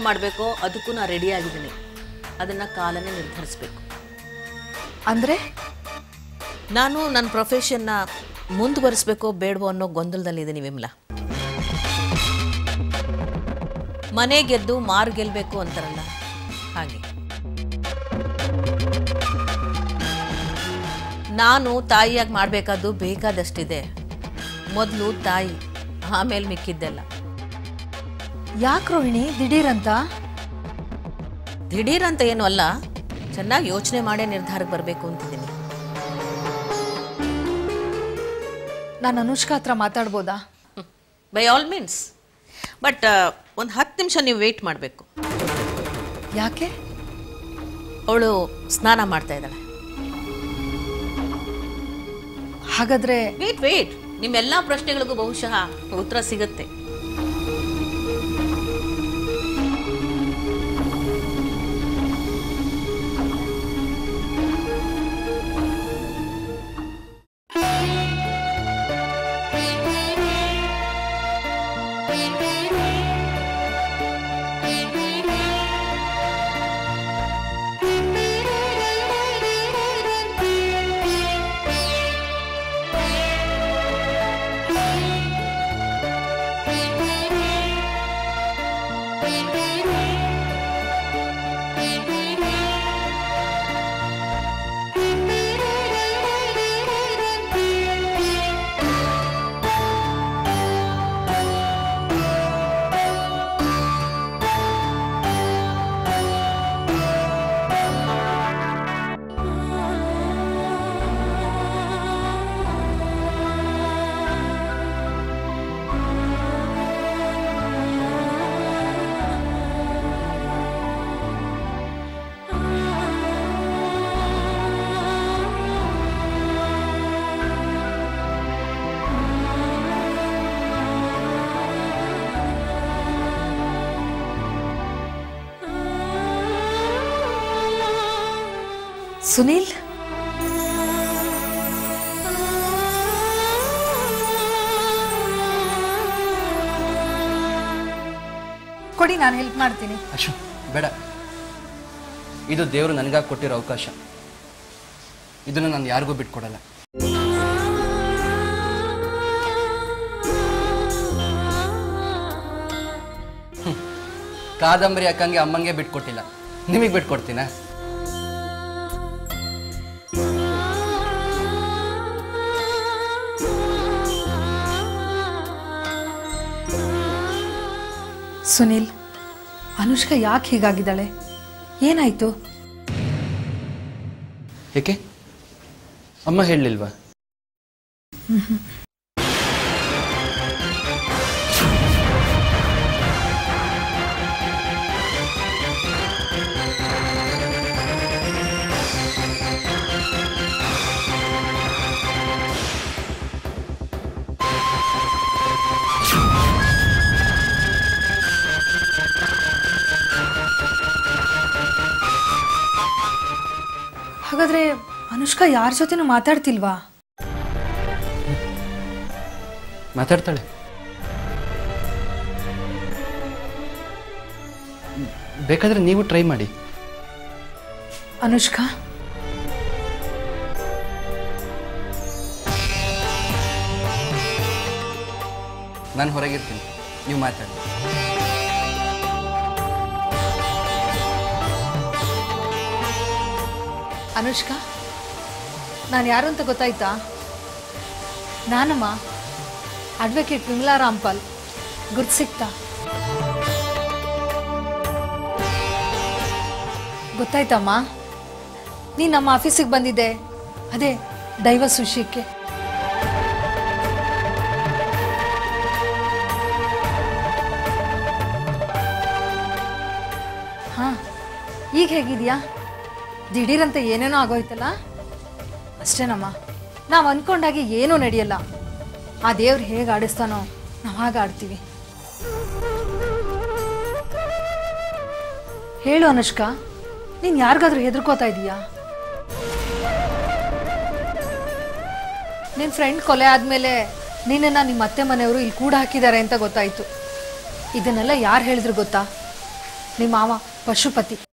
ಮಾಡಬೇಕೋ ಅದಕ್ಕೂ ನಾನು ರೆಡಿ ಆಗಿದ್ದೀನಿ ಅದನ್ನು ಕಾಲನೇ ನಿರ್ಧರಿಸ್ಬೇಕು ಅಂದರೆ ನಾನು ನನ್ನ ಪ್ರೊಫೆಷನ್ನ ಮುಂದುವರಿಸ್ಬೇಕೋ ಬೇಡವೋ ಅನ್ನೋ ಗೊಂದಲದಲ್ಲಿದ್ದೀನಿ ವಿಮಲಾ ಮನೆ ಗೆದ್ದು ಮಾರು ಗೆಲ್ಲಬೇಕು ಅಂತಾರಲ್ಲ ಹಾಗೆ ನಾನು ತಾಯಿಯಾಗಿ ಮಾಡಬೇಕಾದ್ದು ಬೇಕಾದಷ್ಟಿದೆ ಮೊದಲು ತಾಯಿ ಆಮೇಲೆ ಮಿಕ್ಕಿದ್ದೆಲ್ಲ ಯಾಕೆ ರೋಹಿಣಿ ದಿಢೀರಂತ ದಿಢೀರ್ ಅಂತ ಏನು ಅಲ್ಲ ಚೆನ್ನಾಗಿ ಯೋಚನೆ ಮಾಡೇ ನಿರ್ಧಾರಕ್ಕೆ ಬರಬೇಕು ಅಂತಿದ್ದೀನಿ ನಾನು ಅನುಷ್ಕಾ ಹತ್ರ ಮಾತಾಡ್ಬೋದಾ ಬೈ ಆಲ್ ಮೀನ್ಸ್ ಬಟ್ ಒಂದು ಹತ್ತು ನಿಮಿಷ ನೀವು ವೆಯ್ಟ್ ಮಾಡಬೇಕು ಯಾಕೆ ಅವಳು ಸ್ನಾನ ಮಾಡ್ತಾ ಇದ್ದಾಳೆ ಹಾಗಾದ್ರೆ ವೇಟ್ ವೇಟ್ ನಿಮ್ಮೆಲ್ಲ ಪ್ರಶ್ನೆಗಳಿಗೂ ಬಹುಶಃ ಉತ್ತರ ಸಿಗುತ್ತೆ ಸುನೀಲ್ ಕೊಡಿ ನಾನು ಹೆಲ್ಪ್ ಮಾಡ್ತೀನಿ ಅಶು ಬೇಡ ಇದು ದೇವರು ನನಗಾಗಿ ಕೊಟ್ಟಿರೋ ಅವಕಾಶ ಇದನ್ನು ನಾನು ಯಾರಿಗೂ ಬಿಟ್ಕೊಡಲ್ಲ ಹ್ಮ್. ಕಾದಂಬರಿ ಅಕ್ಕಂಗೆ ಅಮ್ಮಂಗೆ ಬಿಟ್ಕೊಟ್ಟಿಲ್ಲ ನಿಮಗೆ ಬಿಟ್ಕೊಡ್ತೀನಾ ಸುನೀಲ್ ಅನುಷ್ಕಾ ಯಾಕೆ ಹೀಗಾಗಿದ್ದಾಳೆ ಏನಾಯ್ತು ಏಕೆ ಅಮ್ಮ ಹೇಳಲಿಲ್ವಾ ಹಾಗಾದ್ರೆ ಅನುಷ್ಕಾ ಯಾರ ಜೊತೆನೂ ಮಾತಾಡ್ತಿಲ್ವಾ ಮಾತಾಡ್ತಾಳೆ ಬೇಕಾದ್ರೆ ನೀವು ಟ್ರೈ ಮಾಡಿ ಅನುಷ್ಕಾ ನಾನು ಹೊರಗಿರ್ತೀನಿ ನೀವು ಮಾತಾಡಿ ಅನುಷ್ಕಾ ನಾನು ಯಾರು ಅಂತ ಗೊತ್ತಾಯ್ತಾ ನಾನಮ್ಮ ಅಡ್ವೊಕೇಟ್ ವಿಮಲಾ ರಾಂಪಾಲ್ ಗುರ್ತು ಸಿಕ್ತಾ ಗೊತ್ತಾಯ್ತಮ್ಮ ನೀನು ನಮ್ಮ ಆಫೀಸಿಗೆ ಬಂದಿದ್ದೆ ಅದೇ ಡೈವರ್ಸ್ ವಿಷಯಕ್ಕೆ ಹಾಂ ಈಗ ಹೇಗಿದ್ಯಾ ದಿಢೀರಂತ ಏನೇನೋ ಆಗೋಯ್ತಲ್ಲ ಅಷ್ಟೇನಮ್ಮ ನಾವು ಅಂದ್ಕೊಂಡಾಗೆ ಏನೂ ನಡೆಯಲ್ಲ ಆ ದೇವ್ರು ಹೇಗೆ ಆಡಿಸ್ತಾನೋ ನಾವು ಹಾಗೆ ಆಡ್ತೀವಿ ಹೇಳು ಅನುಷ್ಕಾ ನೀನು ಯಾರಿಗಾದ್ರೂ ಹೆದರ್ಕೋತಾ ಇದೀಯಾ ನಿನ್ನ ಫ್ರೆಂಡ್ ಕೊಲೆ ಆದಮೇಲೆ ನಿನ್ನನ್ನು ನಿಮ್ಮ ಅತ್ತೆ ಮನೆಯವರು ಇಲ್ಲಿ ಕೂಡ ಹಾಕಿದ್ದಾರೆ ಅಂತ ಗೊತ್ತಾಯಿತು ಇದನ್ನೆಲ್ಲ ಯಾರು ಹೇಳಿದ್ರು ಗೊತ್ತಾ ನಿಮ್ಮ ಮಾವ ಪಶುಪತಿ